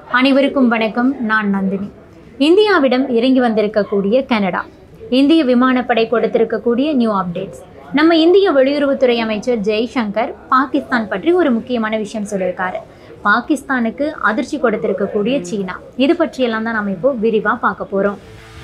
அனைவருக்கும் வணக்கம் நான் நந்தினி இந்தியாவிடம் இறங்கி வந்திருக்கக்கூடிய கனடா இந்திய விமானப்படை கொடுத்திருக்கக்கூடிய நியூ அப்டேட்ஸ் நம்ம இந்திய வெளியுறவுத்துறை அமைச்சர் ஜெய்சங்கர் பாகிஸ்தான் பற்றி ஒரு முக்கியமான விஷயம் சொல்லியிருக்காரு பாகிஸ்தானுக்கு அதிர்ச்சி கொடுத்திருக்கக்கூடிய சீனா இது பற்றியெல்லாம் தான் நம்ம இப்போ விரிவாக பார்க்க போகிறோம்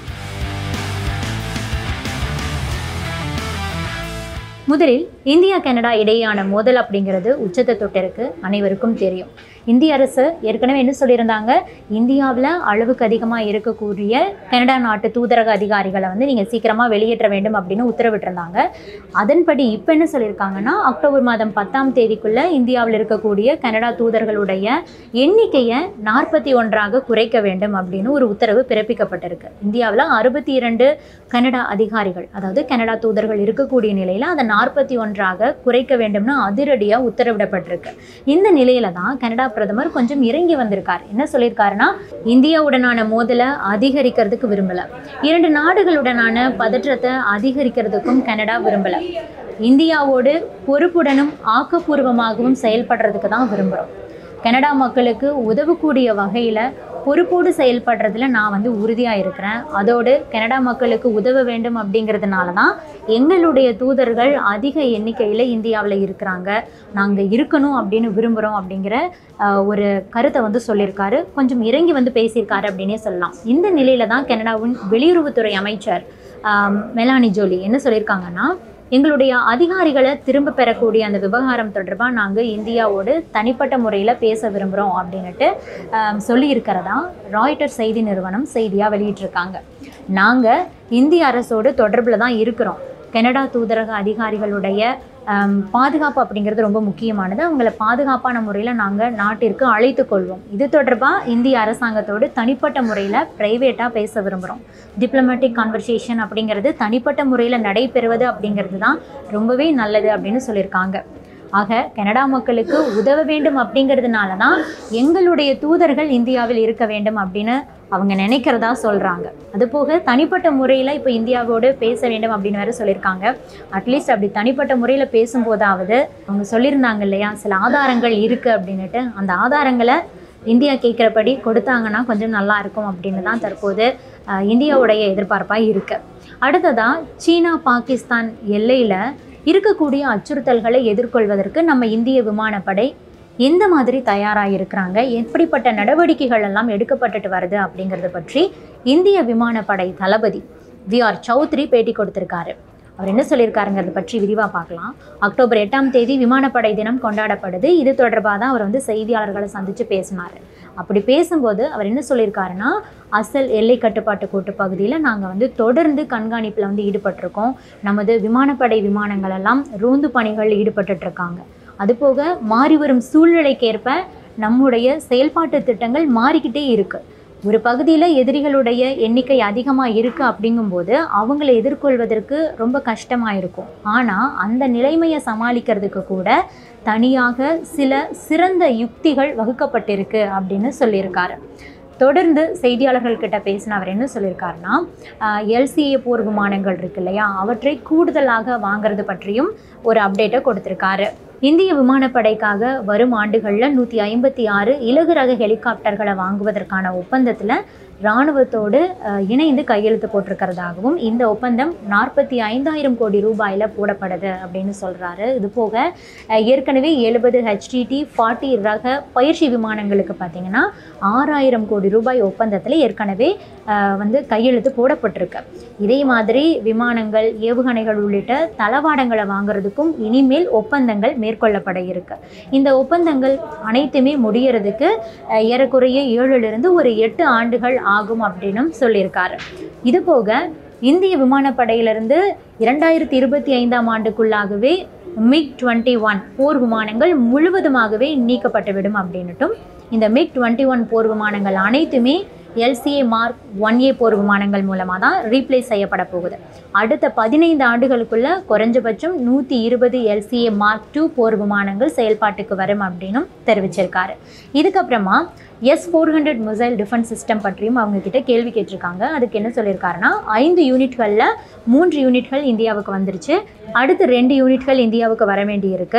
முதலில் இந்தியா கனடா இடையேயான மோதல் அப்படிங்கிறது உச்சத்தை தொட்டிருக்கு அனைவருக்கும் தெரியும் இந்திய அரசு ஏற்கனவே என்ன சொல்லியிருந்தாங்க இந்தியாவில் அளவுக்கு அதிகமாக இருக்கக்கூடிய கனடா நாட்டு தூதரக அதிகாரிகளை வந்து நீங்கள் சீக்கிரமாக வெளியேற்ற வேண்டும் அப்படின்னு உத்தரவிட்டிருந்தாங்க அதன்படி இப்போ என்ன சொல்லியிருக்காங்கன்னா அக்டோபர் மாதம் பத்தாம் தேதிக்குள்ளே இந்தியாவில் இருக்கக்கூடிய கனடா தூதர்களுடைய எண்ணிக்கையை நாற்பத்தி ஒன்றாக குறைக்க வேண்டும் அப்படின்னு ஒரு உத்தரவு பிறப்பிக்கப்பட்டிருக்கு இந்தியாவில் அறுபத்தி இரண்டு கனடா அதிகாரிகள் அதாவது கனடா தூதர்கள் இருக்கக்கூடிய நிலையில் அதை நாற்பத்தி ஒன்றாக குறைக்க வேண்டும்னு அதிரடியாக உத்தரவிடப்பட்டிருக்கு இந்த நிலையில தான் கனடா பிரதமர் கொஞ்சம் இறங்கி வந்திருக்கார் என்ன சொல்லியிருக்காருன்னா இந்தியாவுடனான மோதலை அதிகரிக்கிறதுக்கு விரும்பல இரண்டு நாடுகளுடனான பதற்றத்தை அதிகரிக்கிறதுக்கும் கனடா விரும்பல இந்தியாவோடு பொறுப்புடனும் ஆக்கப்பூர்வமாகவும் செயல்படுறதுக்கு தான் விரும்புகிறோம் கனடா மக்களுக்கு உதவக்கூடிய வகையில் பொறுப்போடு செயல்படுறதுல நான் வந்து உறுதியாக இருக்கிறேன் அதோடு கனடா மக்களுக்கு உதவ வேண்டும் அப்படிங்கிறதுனால தான் எங்களுடைய தூதர்கள் அதிக எண்ணிக்கையில் இந்தியாவில் இருக்கிறாங்க நாங்கள் இருக்கணும் அப்படின்னு விரும்புகிறோம் அப்படிங்கிற ஆஹ், ஒரு கருத்தை வந்து சொல்லியிருக்காரு கொஞ்சம் இறங்கி வந்து பேசியிருக்காரு அப்படின்னே சொல்லலாம் இந்த நிலையில தான் கனடாவின் வெளியுறவுத்துறை அமைச்சர் ஆம், மெலானி ஜோலி என்ன சொல்லியிருக்காங்கன்னா எங்களுடைய அதிகாரிகளை திரும்ப பெறக்கூடிய அந்த விவகாரம் தொடர்பாக நாங்கள் இந்தியாவோடு தனிப்பட்ட முறையில் பேச விரும்புகிறோம் அப்படின்னுட்டு ஆம், சொல்லியிருக்கிறதா ராய்ட்டர் செய்தி நிறுவனம் செய்தியாக வெளியிட்டிருக்காங்க நாங்கள் இந்திய அரசோடு தொடர்பில் தான் இருக்கிறோம் கனடா தூதரக அதிகாரிகளுடைய ஆம், பாதுகாப்பு அப்படிங்கிறது ரொம்ப முக்கியமானது அவங்கள பாதுகாப்பான முறையில் நாங்கள் நாட்டிற்கு அழைத்து கொள்வோம் இது தொடர்பாக இந்திய அரசாங்கத்தோடு தனிப்பட்ட முறையில் ப்ரைவேட்டாக பேச விரும்புகிறோம் டிப்ளமேட்டிக் கான்வர்சேஷன் அப்படிங்கிறது தனிப்பட்ட முறையில் நடைபெறுவது அப்படிங்கிறது தான் ரொம்பவே நல்லது அப்படின்னு சொல்லியிருக்காங்க ஆக கனடா மக்களுக்கு உதவ வேண்டும் அப்படிங்கிறதுனால தான் எங்களுடைய தூதர்கள் இந்தியாவில் இருக்க வேண்டும் அப்படின்னு அவங்க நினைக்கிறதா சொல்கிறாங்க அதுபோக தனிப்பட்ட முறையில் இப்போ இந்தியாவோடு பேச வேண்டும் அப்படின்னு வேற சொல்லியிருக்காங்க அட்லீஸ்ட் அப்படி தனிப்பட்ட முறையில் பேசும்போதாவது அவங்க சொல்லியிருந்தாங்க இல்லையா சில ஆதாரங்கள் இருக்குது அப்படின்னுட்டு அந்த ஆதாரங்களை இந்தியா கேட்குறபடி கொடுத்தாங்கன்னா கொஞ்சம் நல்லா இருக்கும் அப்படின்னு தான் தற்போது அஹ், இந்தியாவுடைய எதிர்பார்ப்பாக இருக்கு அடுத்ததாக சீனா பாகிஸ்தான் எல்லையில் இருக்கக்கூடிய அச்சுறுத்தல்களை எதிர்கொள்வதற்கு நம்ம இந்திய விமானப்படை எந்த மாதிரி தயாராக இருக்கிறாங்க எப்படிப்பட்ட நடவடிக்கைகள் எல்லாம் எடுக்கப்பட்டுட்டு வருது அப்படிங்கிறத பற்றி இந்திய விமானப்படை தளபதி வி ஆர் சௌத்ரி பேட்டி கொடுத்திருக்காரு அவர் என்ன சொல்லியிருக்காருங்கிறத பற்றி விரிவாக பார்க்கலாம் அக்டோபர் எட்டாம் தேதி விமானப்படை தினம் கொண்டாடப்படுது இது தொடர்பாக தான் அவர் வந்து செய்தியாளர்களை சந்தித்து பேசினார் அப்படி பேசும்போது அவர் என்ன சொல்லியிருக்காருன்னா அசல் எல்லை கட்டுப்பாட்டு கோட்டு பகுதியில் நாங்கள் வந்து தொடர்ந்து கண்காணிப்பில் வந்து ஈடுபட்டிருக்கோம் நமது விமானப்படை விமானங்கள் எல்லாம் ரோந்து பணிகளில் ஈடுபட்டுட்டு இருக்காங்க அதுபோக மாறி வரும் சூழ்நிலைக்கேற்ப நம்முடைய செயல்பாட்டு திட்டங்கள் மாறிக்கிட்டே இருக்குது ஒரு பகுதியில் எதிரிகளுடைய எண்ணிக்கை அதிகமாக இருக்குது அப்படிங்கும்போது அவங்கள எதிர்கொள்வதற்கு ரொம்ப கஷ்டமாக இருக்கும் ஆனால் அந்த நிலைமையை சமாளிக்கிறதுக்கு கூட தனியாக சில சிறந்த யுக்திகள் வகுக்கப்பட்டிருக்கு அப்படின்னு சொல்லியிருக்காரு தொடர்ந்து செய்தியாளர்கள் கிட்ட பேசின அவர் என்ன சொல்லியிருக்காருன்னா எல்சிஏ போர் விமானங்கள் இருக்கு இல்லையா அவற்றை கூடுதலாக வாங்குறது பற்றியும் ஒரு அப்டேட்டை கொடுத்திருக்காரு இந்திய விமானப்படைக்காக வரும் ஆண்டுகளில் நூற்றி ஐம்பத்தி ஆறு இலகு ரக ஹெலிகாப்டர்களை வாங்குவதற்கான ஒப்பந்தத்தில் இராணுவத்தோடு அஹ், இணைந்து கையெழுத்து போட்டிருக்கிறதாகவும் இந்த ஒப்பந்தம் நாற்பத்தி ஐந்தாயிரம் கோடி ரூபாயில் போடப்படுது அப்படின்னு சொல்கிறாரு இது போக அஹ், ஏற்கனவே எழுபது ஹெச்டிடி ஃபார்ட்டி ரக பயிற்சி விமானங்களுக்கு பார்த்தீங்கன்னா ஆறாயிரம் கோடி ரூபாய் ஒப்பந்தத்தில் ஏற்கனவே அஹ், வந்து கையெழுத்து போடப்பட்டிருக்கு இதே மாதிரி விமானங்கள் ஏவுகணைகள் உள்ளிட்ட தளவாடங்களை வாங்குறதுக்கும் இனிமேல் ஒப்பந்தங்கள் மேற்கொள்ளப்பட இருக்கு இந்த ஒப்பந்தங்கள் அனைத்துமே முடியறதுக்கு அஹ், ஏறக்குறைய ஏழுலேருந்து ஒரு எட்டு ஆண்டுகள் ஆகும் அப்படின்னும் சொல்லியிருக்காரு இது போக இந்திய விமானப்படையிலிருந்து இரண்டாயிரத்தி இருபத்தி ஐந்தாம் ஆண்டுக்குள்ளாகவே மிக் டுவெண்ட்டி ஒன் போர் விமானங்கள் முழுவதுமாகவே நீக்கப்பட்டுவிடும் அப்படின்னுட்டும் இந்த மிக் டுவெண்ட்டி ஒன் போர் விமானங்கள் அனைத்துமே எல்சிஏ மார்க் ஒன் ஏ போர் விமானங்கள் மூலமாக தான் ரீப்ளேஸ் செய்யப்பட போகுது அடுத்த பதினைந்து ஆண்டுகளுக்குள்ள குறைஞ்சபட்சம் நூற்றி இருபது எல்சிஏ மார்க் டூ போர் விமானங்கள் செயல்பாட்டுக்கு வரும் அப்படின்னும் தெரிவிச்சிருக்காரு இதுக்கப்புறமா S four hundred missile defence system பற்றியும் அவங்க கிட்ட கேள்வி கேட்டிருக்காங்க அதுக்கு என்ன சொல்லியிருக்காருன்னா ஐந்து யூனிட்களில் மூன்று யூனிட்கள் இந்தியாவுக்கு வந்துருச்சு அடுத்து ரெண்டு யூனிட்கள் இந்தியாவுக்கு வர வேண்டியிருக்கு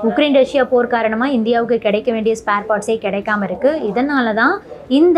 உக்ரைன் ரஷ்யா போர் காரணமாக இந்தியாவுக்கு கிடைக்க வேண்டிய ஸ்பேர் பார்ட்ஸே கிடைக்காம இருக்குது இதனால தான் இந்த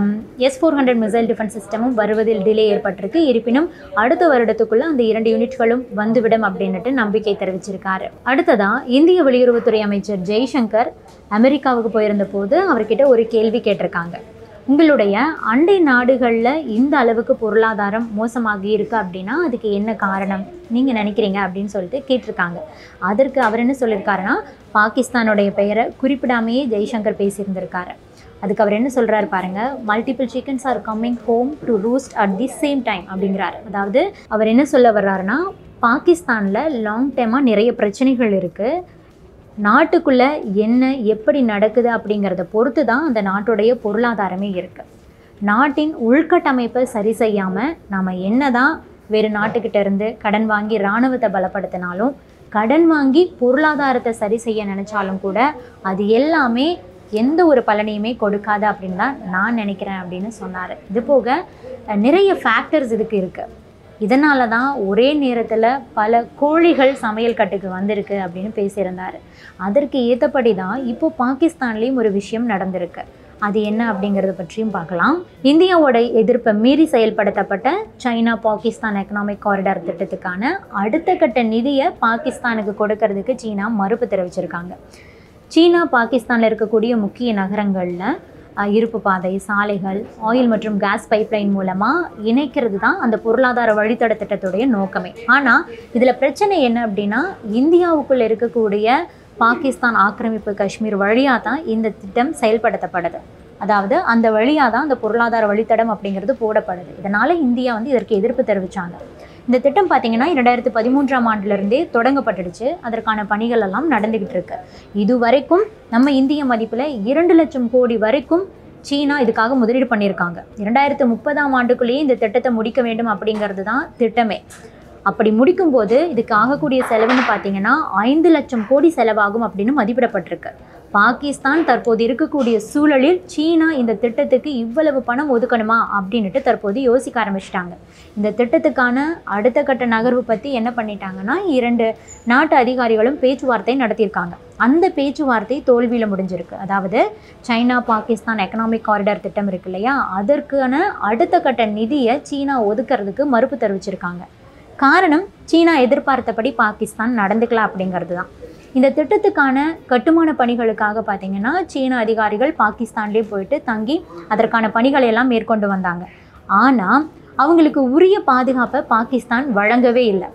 S four hundred missile defence சிஸ்டமும் வருவதில் டிலே ஏற்பட்டிருக்கு இருப்பினும் அடுத்த வருடத்துக்குள்ள அந்த இரண்டு யூனிட்களும் வந்துவிடும் அப்படின்னுட்டு நம்பிக்கை தெரிவிச்சிருக்காரு அடுத்ததா இந்திய வெளியுறவுத்துறை அமைச்சர் ஜெய்சங்கர் அமெரிக்காவுக்கு போயிருந்த போது அவர்கிட்ட ஒரு கேள்வி கேட்டிருக்காங்க உங்களுடைய அண்டை நாடுகளில் இந்த அளவுக்கு பொருளாதாரம் மோசமாகி இருக்கு அப்படின்னா அதுக்கு என்ன காரணம் நீங்கள் நினைக்கிறீங்க அப்படின்னு சொல்லிட்டு கேட்டிருக்காங்க அதற்கு அவர் என்ன சொல்லியிருக்காருன்னா பாகிஸ்தானுடைய பெயரை குறிப்பிடாமையே ஜெய்சங்கர் பேசியிருந்திருக்காரு அதுக்கு அவர் என்ன சொல்கிறாரு பாருங்க multiple chickens are coming home to roost at the same time அப்படிங்கிறாரு அதாவது அவர் என்ன சொல்ல வர்றாருன்னா பாகிஸ்தானில் லாங் டைமாக நிறைய பிரச்சனைகள் இருக்குது நாட்டுக்குள்ளே என்ன எப்படி நடக்குது அப்படிங்கிறத பொறுத்து தான் அந்த நாட்டுடைய பொருளாதாரமே இருக்குது நாட்டின் உள்கட்டமைப்பை சரி செய்யாமல் நாம் என்ன தான் வேறு நாட்டுக்கிட்ட இருந்து கடன் வாங்கி இராணுவத்தை பலப்படுத்தினாலும் கடன் வாங்கி பொருளாதாரத்தை சரி செய்ய நினச்சாலும் கூட அது எல்லாமே எந்த ஒரு பலனையுமே கொடுக்காது அப்படின்னு தான் நான் நினைக்கிறேன் அப்படின்னு சொன்னார் இது போக அஹ், நிறைய ஃபேக்டர்ஸ் இதுக்கு இருக்குது இதனால தான் ஒரே நேரத்தில் பல கோழிகள் சமையல் கட்டுக்கு வந்திருக்கு அப்படின்னு பேசியிருந்தார் அதற்கு ஏற்றபடி தான் இப்போ பாகிஸ்தான்லேயும் ஒரு விஷயம் நடந்திருக்கு அது என்ன அப்படிங்கிறத பற்றியும் பார்க்கலாம் இந்தியாவோட எதிர்ப்பை மீறி செயல்படுத்தப்பட்ட சைனா பாகிஸ்தான் எக்கனாமிக் காரிடார் திட்டத்துக்கான அடுத்த கட்ட நிதியை பாகிஸ்தானுக்கு கொடுக்கறதுக்கு சீனா மறுப்பு தெரிவிச்சிருக்காங்க சீனா பாகிஸ்தானில் இருக்கக்கூடிய முக்கிய நகரங்களில் அஹ், இருப்பு பாதை சாலைகள் ஆயில் மற்றும் கேஸ் பைப்லைன் மூலமாக இணைக்கிறது தான் அந்த பொருளாதார வழித்தட திட்டத்துடைய நோக்கமே ஆனால் இதில் பிரச்சனை என்ன அப்படின்னா இந்தியாவுக்குள்ள இருக்கக்கூடிய பாகிஸ்தான் ஆக்கிரமிப்பு காஷ்மீர் வழியாக தான் இந்த திட்டம் செயல்படுத்தப்படுது அதாவது அந்த வழியாக தான் அந்த பொருளாதார வழித்தடம் அப்படிங்கிறது போடப்படுது இதனால் இந்தியா வந்து இதற்கு எதிர்ப்பு தெரிவித்தாங்க இந்த திட்டம் பார்த்தீங்கன்னா இரண்டாயிரத்து பதிமூன்றாம் ஆண்டிலிருந்தே தொடங்கப்பட்டுடுச்சு அதற்கான பணிகள் எல்லாம் நடந்துகிட்டு இருக்கு இது வரைக்கும் நம்ம இந்திய மதிப்பில் இரண்டு லட்சம் கோடி வரைக்கும் சீனா இதுக்காக முதலீடு பண்ணியிருக்காங்க இரண்டாயிரத்து முப்பதாம் ஆண்டுக்குள்ளேயே இந்த திட்டத்தை முடிக்க வேண்டும் அப்படிங்கிறது தான் திட்டமே அப்படி முடிக்கும்போது இதுக்கு ஆகக்கூடிய செலவுன்னு பார்த்தீங்கன்னா ஐந்து லட்சம் கோடி செலவாகும் அப்படின்னு மதிப்பிடப்பட்டிருக்கு பாகிஸ்தான் தற்போது இருக்கக்கூடிய சூழலில் சீனா இந்த திட்டத்துக்கு இவ்வளவு பணம் ஒதுக்கணுமா அப்படின்னுட்டு தற்போது யோசிக்க ஆரம்பிச்சிட்டாங்க இந்த திட்டத்துக்கான அடுத்த கட்ட நகர்வு பற்றி என்ன பண்ணிட்டாங்கன்னா இரண்டு நாட்டு அதிகாரிகளும் பேச்சுவார்த்தை நடத்தியிருக்காங்க அந்த பேச்சுவார்த்தை தோல்வியில் முடிஞ்சிருக்கு அதாவது சைனா பாகிஸ்தான் எக்கனாமிக் காரிடார் திட்டம் இருக்கு இல்லையா அதற்கான அடுத்த கட்ட நிதியை சீனா ஒதுக்கிறதுக்கு மறுப்பு தெரிவிச்சிருக்காங்க காரணம் சீனா எதிர்பார்த்தபடி பாகிஸ்தான் நடந்துக்கல அப்படிங்கிறது தான் இந்த திட்டத்துக்கான கட்டுமான பணிகளுக்காக பார்த்தீங்கன்னா சீன அதிகாரிகள் பாகிஸ்தான்லேயே போயிட்டு தங்கி அதற்கான பணிகளை எல்லாம் மேற்கொண்டு வந்தாங்க ஆனால் அவங்களுக்கு உரிய பாதுகாப்பை பாகிஸ்தான் வழங்கவே இல்லை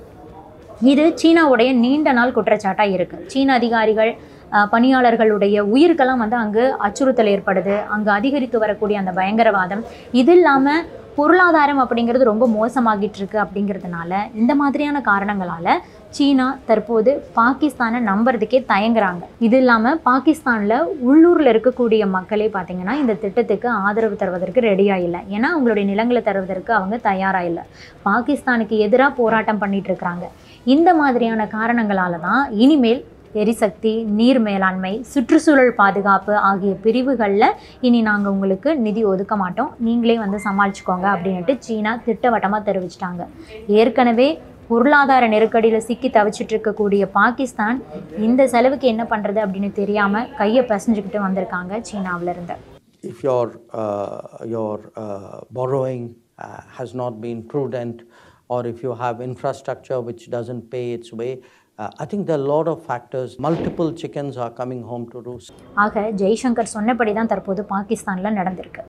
இது சீனாவுடைய நீண்ட நாள் குற்றச்சாட்டாக இருக்குது சீன அதிகாரிகள் அஹ், பணியாளர்களுடைய உயிருக்கெல்லாம் வந்து அங்கு அச்சுறுத்தல் ஏற்படுது அங்கு அதிகரித்து வரக்கூடிய அந்த பயங்கரவாதம் இது இல்லாமல் பொருளாதாரம் அப்படிங்கிறது ரொம்ப மோசமாகிட்டு இருக்கு அப்படிங்கிறதுனால இந்த மாதிரியான காரணங்களால் சீனா தற்போது பாகிஸ்தானை நம்புறதுக்கே தயங்குறாங்க இது இல்லாமல் பாகிஸ்தானில் உள்ளூரில் இருக்கக்கூடிய மக்களே பார்த்தீங்கன்னா இந்த திட்டத்துக்கு ஆதரவு தருவதற்கு ரெடியாக இல்லை ஏன்னா அவங்களுடைய நிலங்களை தருவதற்கு அவங்க தயாராக இல்லை பாகிஸ்தானுக்கு எதிராக போராட்டம் பண்ணிட்டு இருக்கிறாங்க இந்த மாதிரியான காரணங்களால தான் இனிமேல் எரிசக்தி நீர் மேலாண்மை சுற்றுச்சூழல் பாதுகாப்பு ஆகிய பிரிவுகளில் இனி நாங்கள் உங்களுக்கு நிதி ஒதுக்க மாட்டோம் நீங்களே வந்து சமாளிச்சுக்கோங்க அப்படின்ட்டு சீனா திட்டவட்டமாக தெரிவிச்சிட்டாங்க ஏற்கனவே பொருளாதார நெருக்கடியில் சிக்கி தவிச்சிட்டு இருக்கக்கூடிய பாகிஸ்தான் இந்த செலவுக்கு என்ன பண்ணுறது அப்படின்னு தெரியாமல் கையை பிசைஞ்சுக்கிட்டு வந்திருக்காங்க சீனாவுல இருந்து if your uh, your uh, borrowing uh, has not been prudent or if you have infrastructure which doesn't pay its way uh, i think there are a lot of factors multiple chickens are coming home to roost ஆக ஜெய்சங்கர் சொன்னபடி தான் தற்போது பாகிஸ்தானில் நடந்திருக்கு